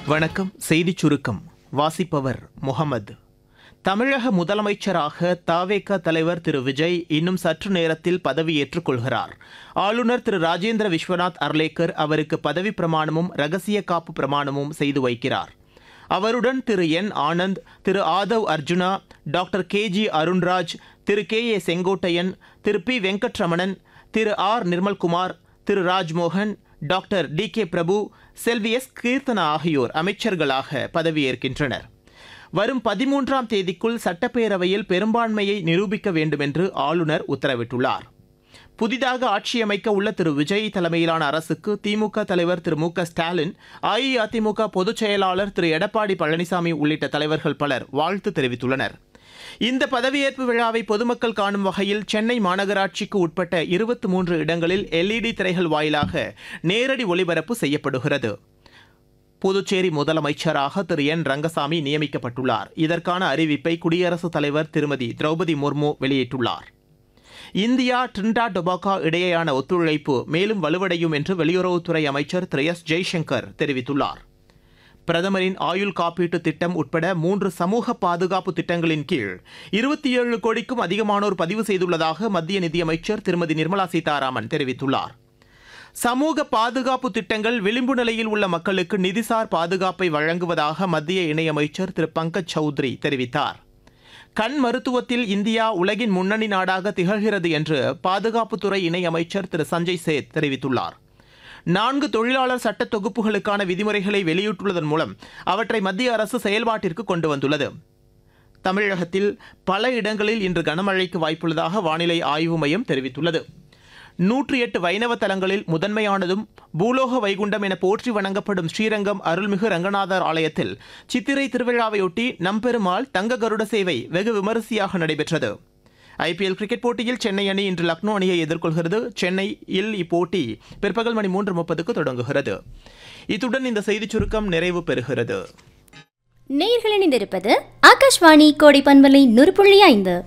வணக்கம் செய்திச் சுருக்கம் வாசிப்பவர் முகமது தமிழக முதலமைச்சராக தாவேக தலைவர் திரு விஜய் இன்னும் சற்று நேரத்தில் பதவியேற்றுக் கொள்கிறார் ஆளுநர் திரு ராஜேந்திர விஸ்வநாத் அர்லேக்கர் அவருக்கு பதவி பிரமாணமும் ரகசிய காப்பு பிரமாணமும் செய்து வைக்கிறார் அவருடன் Thiru N Anand Thiru Aadhav Arjuna doctor K G Arunraj Thiru K A Sengottaiyan Thiru P Venkataramanan Thiru R Nirmalkumar Thiru Rajmohan doctor T K Prabhu Selvi S Keerthana ஆகியோர் அமைச்சர்களாக பதவியேற்கின்றனர் வரும் பதிமூன்றாம் தேதிக்குள் சட்டப்பேரவையில் பெரும்பான்மையை நிரூபிக்க வேண்டும் என்று ஆளுநர் உத்தரவிட்டுள்ளார் புதிதாக ஆட்சியமைக்க உள்ள திரு விஜய் தலைமையிலான அரசுக்கு திமுக தலைவர் திரு மு க ஸ்டாலின் அஇஅதிமுக பொதுச் செயலாளர் திரு எடப்பாடி பழனிசாமி உள்ளிட்ட தலைவர்கள் பலர் வாழ்த்து தெரிவித்துள்ளனர் இந்த பதவியேற்பு விழாவை பொதுமக்கள் காணும் வகையில் சென்னை மாநகராட்சிக்கு உட்பட்ட இருபத்தி மூன்று இடங்களில் எல்இடி திரைகள் வாயிலாக நேரடி ஒளிபரப்பு செய்யப்படுகிறது புதுச்சேரி முதலமைச்சராக திரு என் ரங்கசாமி நியமிக்கப்பட்டுள்ளார் இதற்கான அறிவிப்பை குடியரசுத் தலைவர் திருமதி திரௌபதி முர்மு வெளியிட்டுள்ளார் இந்தியா ட்ரின்டா டொபாகோ இடையேயான ஒத்துழைப்பு மேலும் வலுவடையும் என்று வெளியுறவுத்துறை அமைச்சர் திரு எஸ் ஜெய்சங்கர் தெரிவித்துள்ளார் பிரதமரின் ஆயுள் காப்பீட்டு திட்டம் உட்பட மூன்று சமூக பாதுகாப்பு திட்டங்களின் கீழ் இருபத்தி ஏழு கோடிக்கும் அதிகமானோர் பதிவு செய்துள்ளதாக மத்திய நிதியமைச்சர் திருமதி நிர்மலா சீதாராமன் தெரிவித்துள்ளார் சமூக பாதுகாப்பு திட்டங்கள் விளிம்பு நிலையில் உள்ள மக்களுக்கு நிதிசார் பாதுகாப்பை வழங்குவதாக மத்திய இணையமைச்சர் திரு பங்கஜ் சௌத்ரி தெரிவித்தார் கண் மருத்துவத்தில் இந்தியா உலகின் முன்னணி நாடாக திகழ்கிறது என்று பாதுகாப்புத்துறை இணையமைச்சர் திரு சஞ்சய் சேத் தெரிவித்துள்ளார் நான்கு தொழிலாளர் சட்ட தொகுப்புகளுக்கான விதிமுறைகளை வெளியிட்டுள்ளதன் மூலம் அவற்றை மத்திய அரசு செயல்பாட்டிற்கு கொண்டு வந்துள்ளது தமிழகத்தில் பல இடங்களில் இன்று கனமழைக்கு வாய்ப்புள்ளதாக வானிலை ஆய்வு மையம் தெரிவித்துள்ளது நூற்றி எட்டு வைணவ தலங்களில் முதன்மையானதும் பூலோக வைகுண்டம் என போற்றி வணங்கப்படும் ஸ்ரீரங்கம் அருள்மிகு ரங்கநாதர் ஆலயத்தில் சித்திரை திருவிழாவையொட்டி நம்பெருமாள் தங்க கருட சேவை வெகு விமரிசையாக நடைபெற்றது ஐபிஎல் கிரிக்கெட் போட்டியில் சென்னை அணி இன்று லக்னோ அணியை எதிர்கொள்கிறது சென்னையில் இப்போட்டி பிற்பகல் மணி மூன்று முப்பதுக்கு தொடங்குகிறது இத்துடன் இந்த செய்திச் சுருக்கம் நிறைவு பெறுகிறது நேயர்கள் இணைந்திருப்பது ஆகாஷ்வாணி கோடை பண்பலை நூறு புள்ளி ஐந்து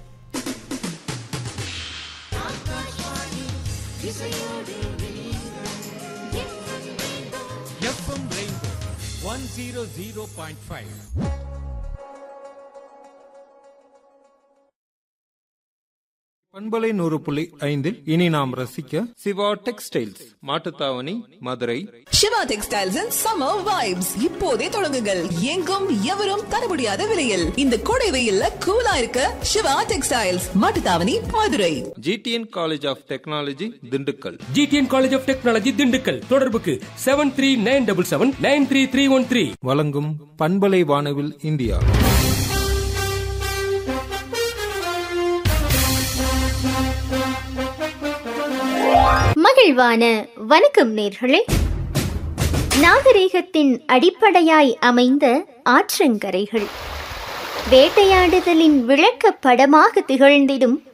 FM rainbow one zero zero point five பண்பலை நூறு புள்ளி ஐந்தில் இனி நாம் ரசிக்க Siva textiles Mattuthavani Madurai Siva textiles and summer vibes இப்போதே தொடங்குங்கள் எங்கும் எவரும் தர முடியாத விலையில் இந்த கோடை வெயில்ல கூலா இருக்க Siva textiles Mattuthavani Madurai GTN college of technology Dindigul GTN college of technology Dindigul தொடர்புக்கு seven three nine double seven nine three three one three வழங்கும் பண்பலை வானவில் இந்தியா மகிழ்வான வணக்கம் நேர்களே நாகரீகத்தின் அடிப்படையாய் அமைந்த ஆற்றங்கரைகள் வேட்டையாடுதலின் விளக்க படமாக திகழ்ந்திடும்